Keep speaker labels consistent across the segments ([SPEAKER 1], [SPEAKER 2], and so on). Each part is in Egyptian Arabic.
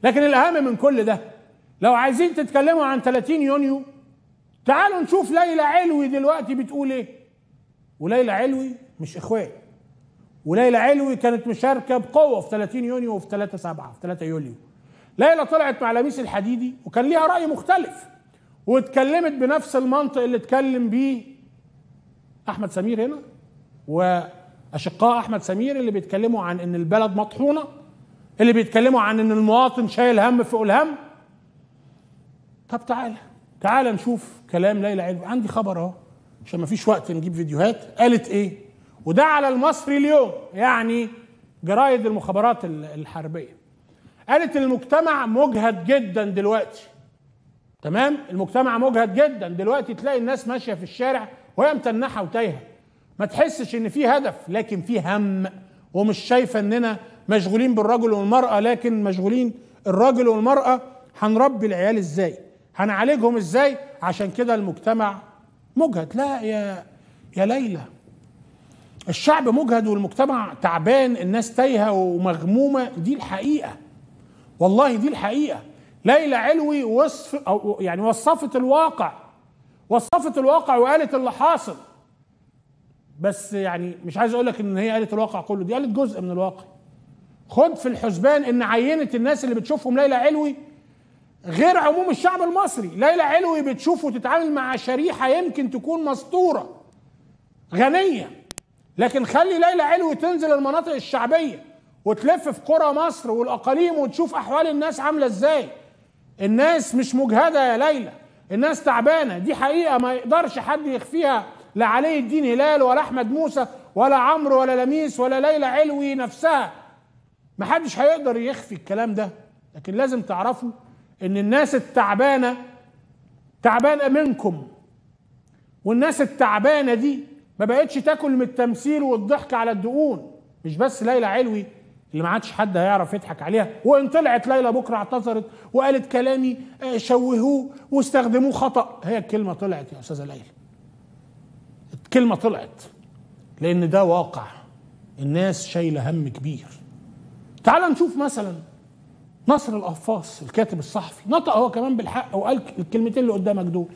[SPEAKER 1] لكن الاهم من كل ده لو عايزين تتكلموا عن 30 يونيو تعالوا نشوف ليلى علوي دلوقتي بتقول ايه وليلى علوي مش اخوان وليلى علوي كانت مشاركه بقوه في 30 يونيو وفي 3 7 في 3 يوليو ليلى طلعت مع لميس الحديدي وكان ليها راي مختلف واتكلمت بنفس المنطق اللي اتكلم بيه احمد سمير هنا واشقاء احمد سمير اللي بيتكلموا عن ان البلد مطحونه اللي بيتكلموا عن ان المواطن شايل هم فوق الهم طب تعالى تعالى نشوف كلام ليلى علوي عندي خبر اهو عشان ما فيش وقت نجيب فيديوهات قالت ايه وده على المصري اليوم يعني جرايد المخابرات الحربيه قالت المجتمع مجهد جدا دلوقتي تمام المجتمع مجهد جدا دلوقتي تلاقي الناس ماشيه في الشارع وهي متنحه وتايهه ما تحسش ان في هدف لكن في هم ومش شايفه اننا مشغولين بالرجل والمراه لكن مشغولين الراجل والمراه هنربي العيال ازاي هنعالجهم ازاي عشان كده المجتمع مجهد لا يا يا ليلى الشعب مجهد والمجتمع تعبان الناس تايهه ومغمومه دي الحقيقه والله دي الحقيقه ليلى علوي وصف أو يعني وصفت الواقع وصفت الواقع وقالت اللي حاصل بس يعني مش عايز اقول لك ان هي قالت الواقع كله دي قالت جزء من الواقع خد في الحسبان ان عينه الناس اللي بتشوفهم ليلى علوي غير عموم الشعب المصري ليلى علوي بتشوف وتتعامل مع شريحه يمكن تكون مسطوره غنيه لكن خلي ليلى علوي تنزل المناطق الشعبيه وتلف في قرى مصر والاقاليم وتشوف احوال الناس عامله ازاي الناس مش مجهده يا ليلى الناس تعبانه دي حقيقه ما يقدرش حد يخفيها لا علي الدين هلال ولا احمد موسى ولا عمرو ولا لميس ولا ليلى علوي نفسها ما حدش هيقدر يخفي الكلام ده لكن لازم تعرفوا ان الناس التعبانه تعبانه منكم والناس التعبانه دي ما بقتش تاكل من التمثيل والضحك على الدقون مش بس ليلى علوي اللي ما عادش حد هيعرف يضحك عليها وان طلعت ليلى بكره اعتذرت وقالت كلامي شوهوه واستخدموه خطا هي الكلمه طلعت يا استاذه ليلى الكلمه طلعت لان ده واقع الناس شايله هم كبير تعال نشوف مثلا نصر القفاص الكاتب الصحفي نطق هو كمان بالحق وقال الكلمتين اللي قدامك دول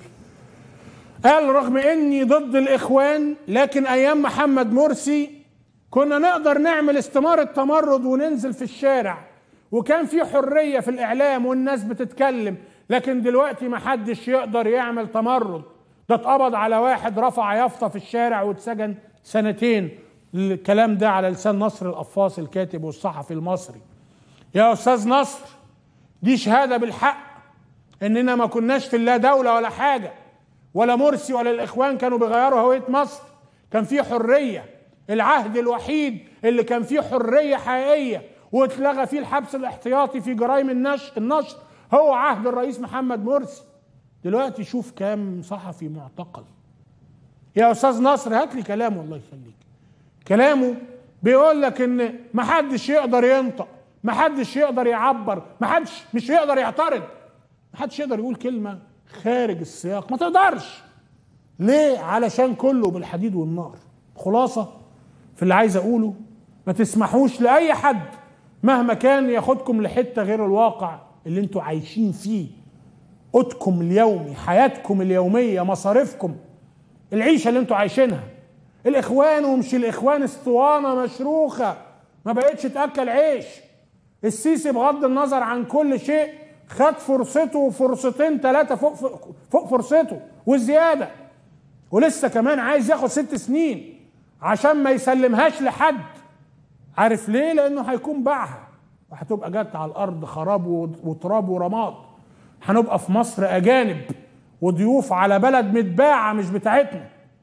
[SPEAKER 1] قال رغم اني ضد الاخوان لكن ايام محمد مرسي كنا نقدر نعمل استمارة تمرد وننزل في الشارع وكان في حرية في الإعلام والناس بتتكلم لكن دلوقتي ما حدش يقدر يعمل تمرد ده اتقبض على واحد رفع يافطة في الشارع واتسجن سنتين الكلام ده على لسان نصر القفاص الكاتب والصحفي المصري يا أستاذ نصر دي شهادة بالحق إننا ما كناش في لا دولة ولا حاجة ولا مرسي ولا الإخوان كانوا بيغيروا هوية مصر كان في حرية العهد الوحيد اللي كان فيه حريه حقيقيه واتلغى فيه الحبس الاحتياطي في جرائم النشر النشر هو عهد الرئيس محمد مرسي دلوقتي شوف كام صحفي معتقل يا استاذ نصر هات لي كلامه الله يخليك كلامه بيقول لك ان ما حدش يقدر ينطق ما حدش يقدر يعبر ما حدش مش يقدر يعترض ما حدش يقدر يقول كلمه خارج السياق ما تقدرش ليه علشان كله بالحديد والنار خلاصه في اللي عايز اقوله ما تسمحوش لاي حد مهما كان ياخدكم لحته غير الواقع اللي انتوا عايشين فيه قوتكم اليومي حياتكم اليوميه مصاريفكم العيشه اللي انتوا عايشينها الاخوان ومش الاخوان اسطوانه مشروخه ما بقتش تاكل عيش السيسي بغض النظر عن كل شيء خد فرصته وفرصتين ثلاثه فوق فوق فرصته والزياده ولسه كمان عايز ياخد ست سنين عشان ما يسلمهاش لحد عارف ليه لانه هيكون باعها وهتبقى جت على الارض خراب وتراب ورماد هنبقى في مصر اجانب وضيوف على بلد متباعه مش بتاعتنا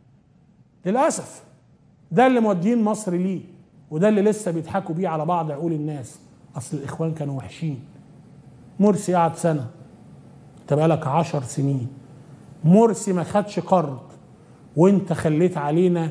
[SPEAKER 1] للاسف ده اللي مودين مصر ليه وده اللي لسه بيضحكوا بيه على بعض عقول الناس اصل الاخوان كانوا وحشين مرسي قعد سنه انت بقالك عشر سنين مرسي ما خدش قرض وانت خليت علينا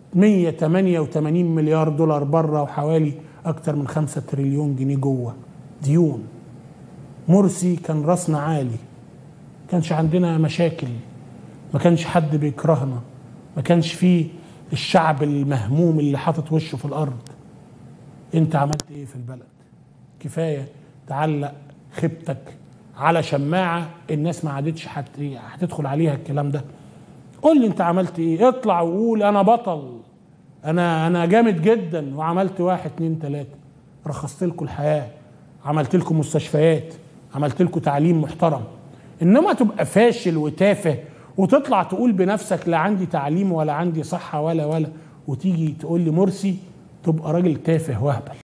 [SPEAKER 1] 188 مليار دولار بره وحوالي اكتر من 5 تريليون جنيه جوه ديون مرسي كان راسنا عالي كانش عندنا مشاكل ما كانش حد بيكرهنا ما كانش فيه الشعب المهموم اللي حاطط وشه في الارض انت عملت ايه في البلد كفايه تعلق خيبتك على شماعه الناس ما عادتش هت- هتدخل عليها الكلام ده قول لي انت عملت ايه اطلع وقول انا بطل انا انا جامد جدا وعملت واحد اتنين تلاته رخصت لكم الحياه عملت لكم مستشفيات عملت لكم تعليم محترم انما تبقى فاشل وتافه وتطلع تقول بنفسك لا عندي تعليم ولا عندي صحه ولا ولا وتيجي تقول لي مرسي تبقى راجل تافه وهبل